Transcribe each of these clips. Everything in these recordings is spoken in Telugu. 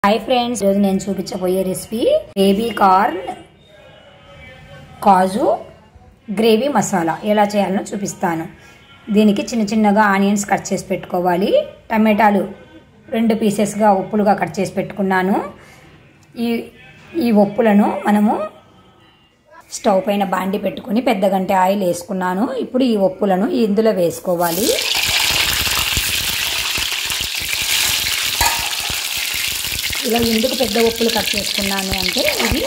హాయ్ ఫ్రెండ్స్ ఈరోజు నేను చూపించబోయే recipe baby corn kaju gravy masala ఎలా చేయాలో చూపిస్తాను దీనికి చిన్న చిన్నగా ఆనియన్స్ కట్ చేసి పెట్టుకోవాలి టమాటాలు రెండు పీసెస్గా ఉప్పులుగా కట్ చేసి పెట్టుకున్నాను ఈ ఈ ఉప్పులను మనము స్టవ్ పైన బాండి పెట్టుకుని పెద్ద గంట ఆయిల్ వేసుకున్నాను ఇప్పుడు ఈ ఉప్పులను ఇందులో వేసుకోవాలి ఇలా ఎందుకు పెద్ద ఉప్పులు కట్ చేసుకున్నాను అంటే ఇది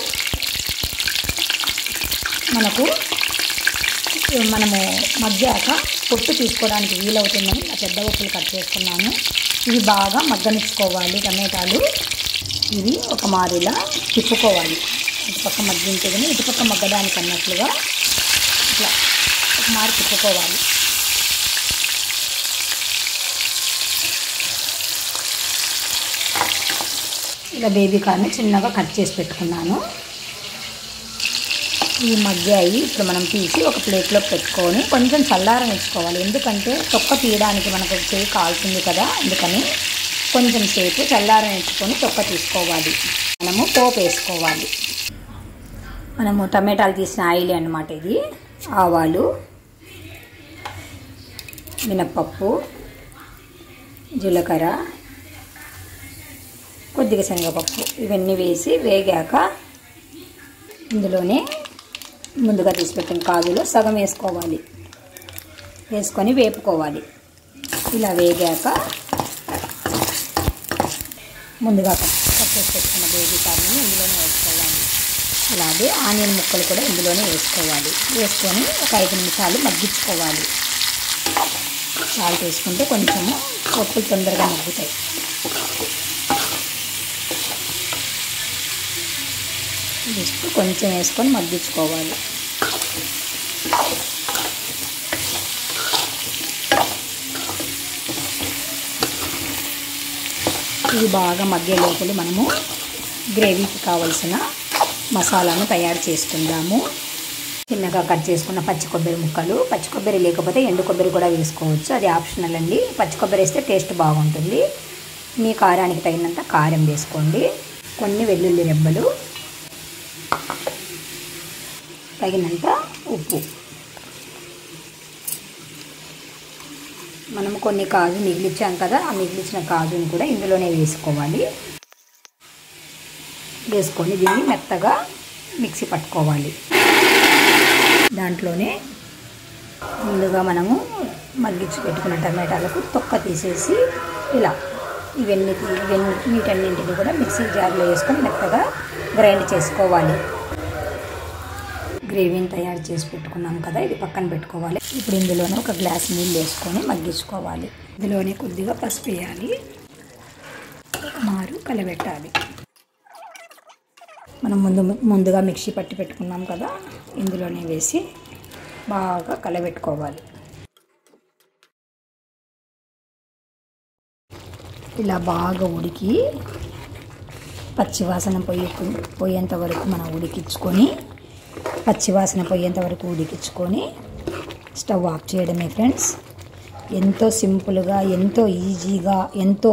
మనకు మనము మగ్గాక పొట్టు తీసుకోవడానికి వీలవుతుందని ఆ పెద్ద ఉప్పులు కట్ చేసుకున్నాను ఇవి బాగా మగ్గనిచ్చుకోవాలి టమాటాలు ఇవి ఒక మారిలా తిప్పుకోవాలి ఇటుపక్క మగ్గించదని ఇటుపక్క మగ్గడానికి అన్నట్లుగా ఇట్లా ఒక మారి తిప్పుకోవాలి ఇలా బేబీ కార్న్ చిన్నగా కట్ చేసి పెట్టుకున్నాను ఈ మగ్గాయి ఇప్పుడు మనం తీసి ఒక ప్లేట్లో పెట్టుకొని కొంచెం చల్లారనిచ్చుకోవాలి ఎందుకంటే తొక్క తీయడానికి మనకు చేయి కాలుతుంది కదా అందుకని కొంచెం సేపు చల్లారనిచ్చుకొని తొక్క తీసుకోవాలి మనము పోపు వేసుకోవాలి మనము టమాటాలు తీసిన ఆయిల్ అన్నమాట ఇది ఆవాలు మినప్పప్పు జీలకర్ర కొద్దిగా శనగపప్పు ఇవన్నీ వేసి వేగాక ఇందులోనే ముందుగా తీసిపెట్టిన కాజులో సగం వేసుకోవాలి వేసుకొని వేపుకోవాలి ఇలా వేగాక ముందుగా కట్ చేసి పెట్టుకున్న బేబీ కార్ని ఇందులోనే వేసుకోవాలి అలాగే ఆనియన్ ముక్కలు కూడా ఇందులోనే వేసుకోవాలి వేసుకొని ఒక ఐదు నిమిషాలు మగ్గించుకోవాలి సాల్ట్ వేసుకుంటే కొంచెము పప్పులు తొందరగా మగ్గుతాయి జస్ట్ కొంచెం వేసుకొని మగ్గించుకోవాలి ఇది బాగా మగ్గే లోపల మనము గ్రేవీకి కావలసిన మసాలాను తయారు చేసుకుందాము చిన్నగా కట్ చేసుకున్న పచ్చి కొబ్బరి ముక్కలు పచ్చి కొబ్బరి లేకపోతే ఎండు కొబ్బరి కూడా వేసుకోవచ్చు అది ఆప్షనల్ అండి పచ్చి కొబ్బరి వేస్తే టేస్ట్ బాగుంటుంది మీ కారానికి తగినంత కారం వేసుకోండి కొన్ని వెల్లుల్లి రెబ్బలు తగినంత ఉప్పు మనం కొన్ని కాజు మిగిలిచ్చాం కదా ఆ మిగిలిచిన కాజుని కూడా ఇందులోనే వేసుకోవాలి వేసుకొని దీన్ని మెత్తగా మిక్సీ పట్టుకోవాలి దాంట్లోనే ముందుగా మనము మగ్గించి పెట్టుకున్న టమాటాలకు తొక్క తీసేసి ఇలా ఇవన్నీ ఇవన్నీ వీటన్నింటిని కూడా మిక్సీ జార్లో వేసుకొని మెత్తగా గ్రైండ్ చేసుకోవాలి గ్రేవీని తయారు చేసి పెట్టుకున్నాం కదా ఇది పక్కన పెట్టుకోవాలి ఇప్పుడు ఇందులోనే ఒక గ్లాస్ నీళ్ళు వేసుకొని మగ్గించుకోవాలి ఇందులోనే కొద్దిగా పసుపు వేయాలి మారు కలబెట్టాలి మనం ముందు ముందుగా మిక్సీ పట్టి పెట్టుకున్నాం కదా ఇందులోనే వేసి బాగా కలబెట్టుకోవాలి ఇలా బాగా ఉడికి పచ్చివాసన పోయి పోయేంత వరకు మనం ఉడికించుకొని పచ్చివాసన పోయేంత వరకు ఉడికించుకొని స్టవ్ ఆఫ్ చేయడమే ఫ్రెండ్స్ ఎంతో సింపుల్గా ఎంతో ఈజీగా ఎంతో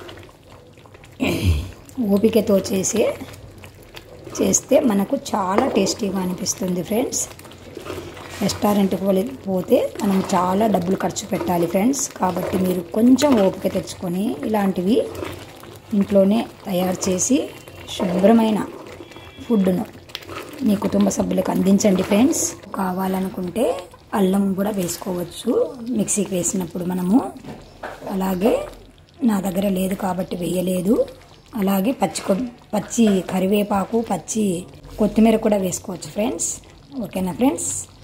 ఓపికతో చేసే చేస్తే మనకు చాలా టేస్టీగా అనిపిస్తుంది ఫ్రెండ్స్ రెస్టారెంట్కి పోతే మనం చాలా డబ్బులు ఖర్చు పెట్టాలి ఫ్రెండ్స్ కాబట్టి మీరు కొంచెం ఓపిక తెచ్చుకొని ఇలాంటివి ఇంట్లోనే తయారు చేసి శుభ్రమైన ఫుడ్ను మీ కుటుంబ సభ్యులకు అందించండి ఫ్రెండ్స్ కావాలనుకుంటే అల్లం కూడా వేసుకోవచ్చు మిక్సీకి వేసినప్పుడు మనము అలాగే నా దగ్గర లేదు కాబట్టి వేయలేదు అలాగే పచ్చి కొ పచ్చి కరివేపాకు పచ్చి కొత్తిమీర కూడా వేసుకోవచ్చు ఫ్రెండ్స్ ఓకేనా ఫ్రెండ్స్